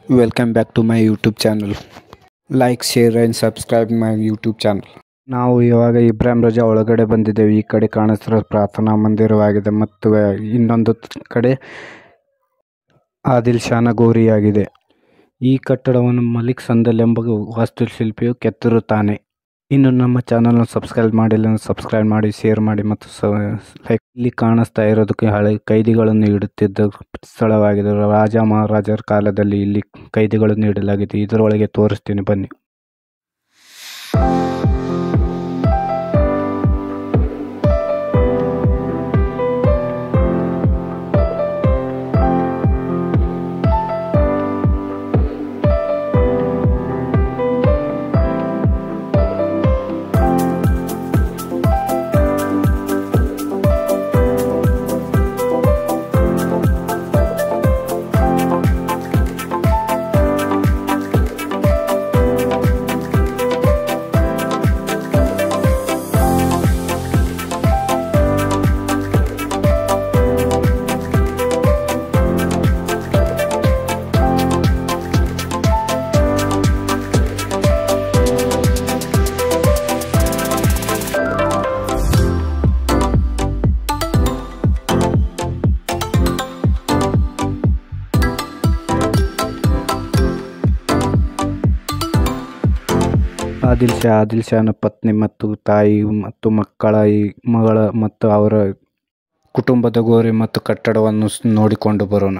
Welcome back to my YouTube channel. Like, share and subscribe my YouTube channel. ನಾವು ಇವಾಗ ಇಬ್ರಾಹಿಂ ರಜಾ ಒಳಗಡೆ ಬಂದಿದ್ದೇವೆ ಈ ಕಡೆ ಕಾಣಿಸ್ತಿರೋ ಪ್ರಾರ್ಥನಾ ಮಂದಿರವಾಗಿದೆ ಮತ್ತು ಇನ್ನೊಂದು ಕಡೆ ಆದಿಲ್ ಶಾನ ಗೋರಿಯಾಗಿದೆ ಈ ಕಟ್ಟಡವನ್ನು ಮಲಿಕ್ ಸಂದಲ್ ಎಂಬ ವಾಸ್ತುಶಿಲ್ಪಿಯು ಕೆತ್ತಿರುತ್ತಾನೆ ಇನ್ನು ನಮ್ಮ ಚಾನಲ್ನ ಸಬ್ಸ್ಕ್ರೈಬ್ ಮಾಡಿಲ್ಲ ಅಂದ್ರೆ ಸಬ್ಸ್ಕ್ರೈಬ್ ಮಾಡಿ ಶೇರ್ ಮಾಡಿ ಮತ್ತು ಸ ಲೈಕ್ ಇಲ್ಲಿ ಕಾಣಿಸ್ತಾ ಇರೋದಕ್ಕೆ ಹಳೆ ಕೈದಿಗಳನ್ನು ಇಡುತ್ತಿದ್ದ ಸ್ಥಳವಾಗಿದೆ ರಾಜ ಮಹಾರಾಜರ ಕಾಲದಲ್ಲಿ ಇಲ್ಲಿ ಕೈದಿಗಳನ್ನು ಇಡಲಾಗಿದೆ ಇದರೊಳಗೆ ತೋರಿಸ್ತೀನಿ ಬನ್ನಿ ಆದಿಲ್ ಶಾ ಆದಿಲ್ ಶಾನ ಪತ್ನಿ ಮತ್ತು ತಾಯಿ ಮತ್ತು ಮಕ್ಕಳ ಈ ಮಗಳ ಮತ್ತು ಅವರ ಕುಟುಂಬದ ಗೋರಿ ಮತ್ತು ಕಟ್ಟಡವನ್ನು ಸ್- ನೋಡಿಕೊಂಡು ಬರೋಣ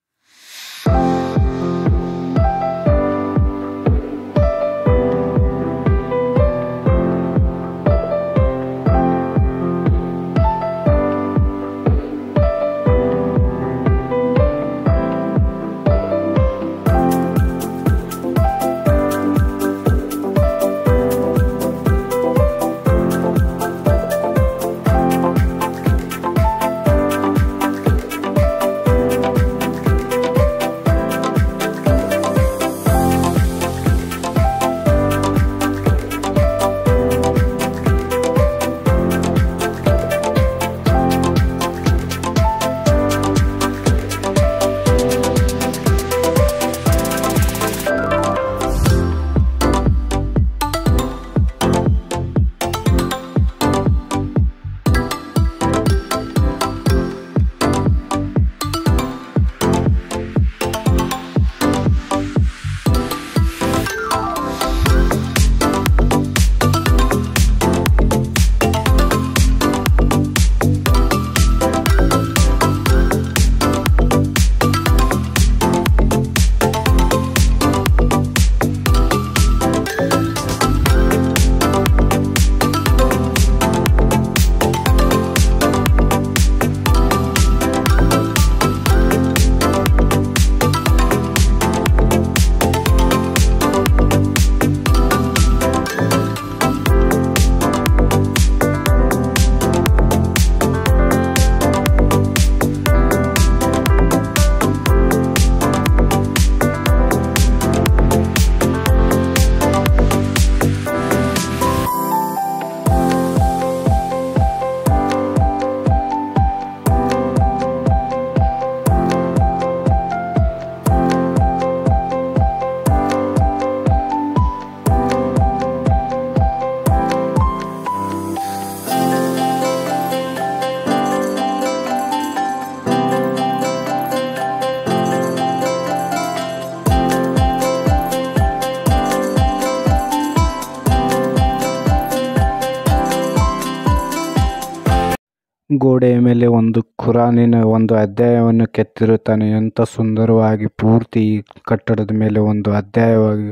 ಗೋಡೆಯ ಮೇಲೆ ಒಂದು ಕುರಾನಿನ ಒಂದು ಅಧ್ಯಾಯವನ್ನು ಕೆತ್ತಿರುತ್ತಾನೆ ಎಂಥ ಸುಂದರವಾಗಿ ಪೂರ್ತಿ ಈ ಕಟ್ಟಡದ ಮೇಲೆ ಒಂದು ಅಧ್ಯಾಯವಾಗಿ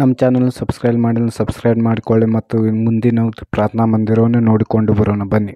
ನಮ್ಮ ಚಾನಲ್ನ ಸಬ್ಸ್ಕ್ರೈಬ್ ಮಾಡಿಲ್ಲ ಸಬ್ಸ್ಕ್ರೈಬ್ ಮಾಡಿಕೊಳ್ಳಿ ಮತ್ತು ಮುಂದಿನ ಪ್ರಾರ್ಥನಾ ಮಂದಿರವನ್ನು ನೋಡಿಕೊಂಡು ಬರೋಣ ಬನ್ನಿ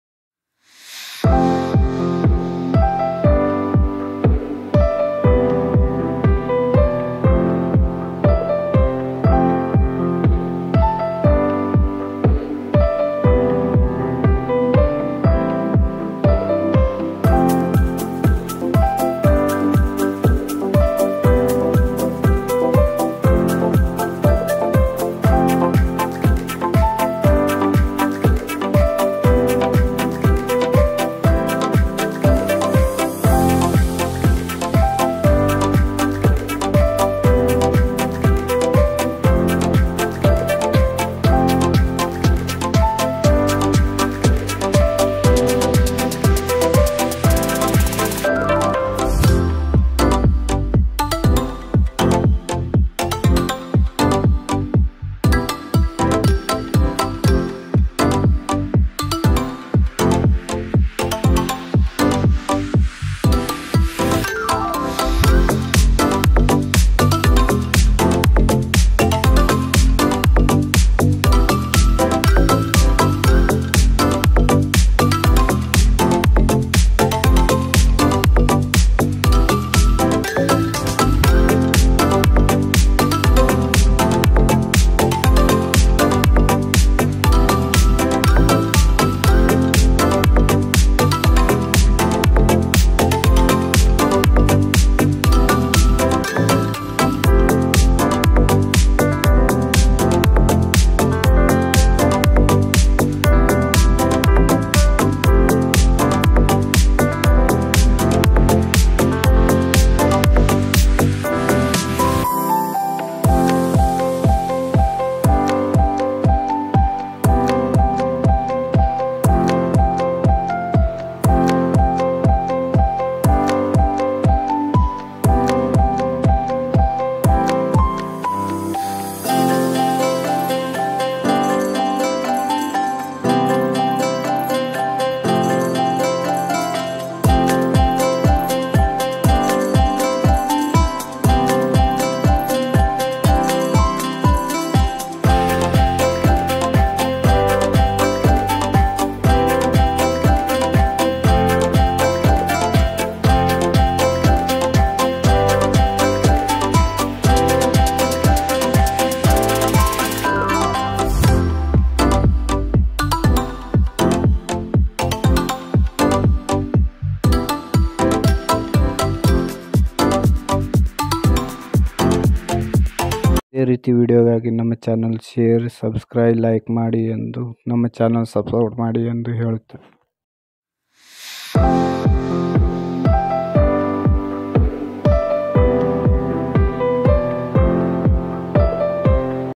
ಇದೇ ರೀತಿ ವಿಡಿಯೋಗಾಗಿ ನಮ್ಮ ಚಾನಲ್ ಶೇರ್ ಸಬ್ಸ್ಕ್ರೈಬ್ ಲೈಕ್ ಮಾಡಿ ಎಂದು ನಮ್ಮ ಚಾನಲ್ ಸಪೋರ್ಟ್ ಮಾಡಿ ಎಂದು ಹೇಳುತ್ತೇವೆ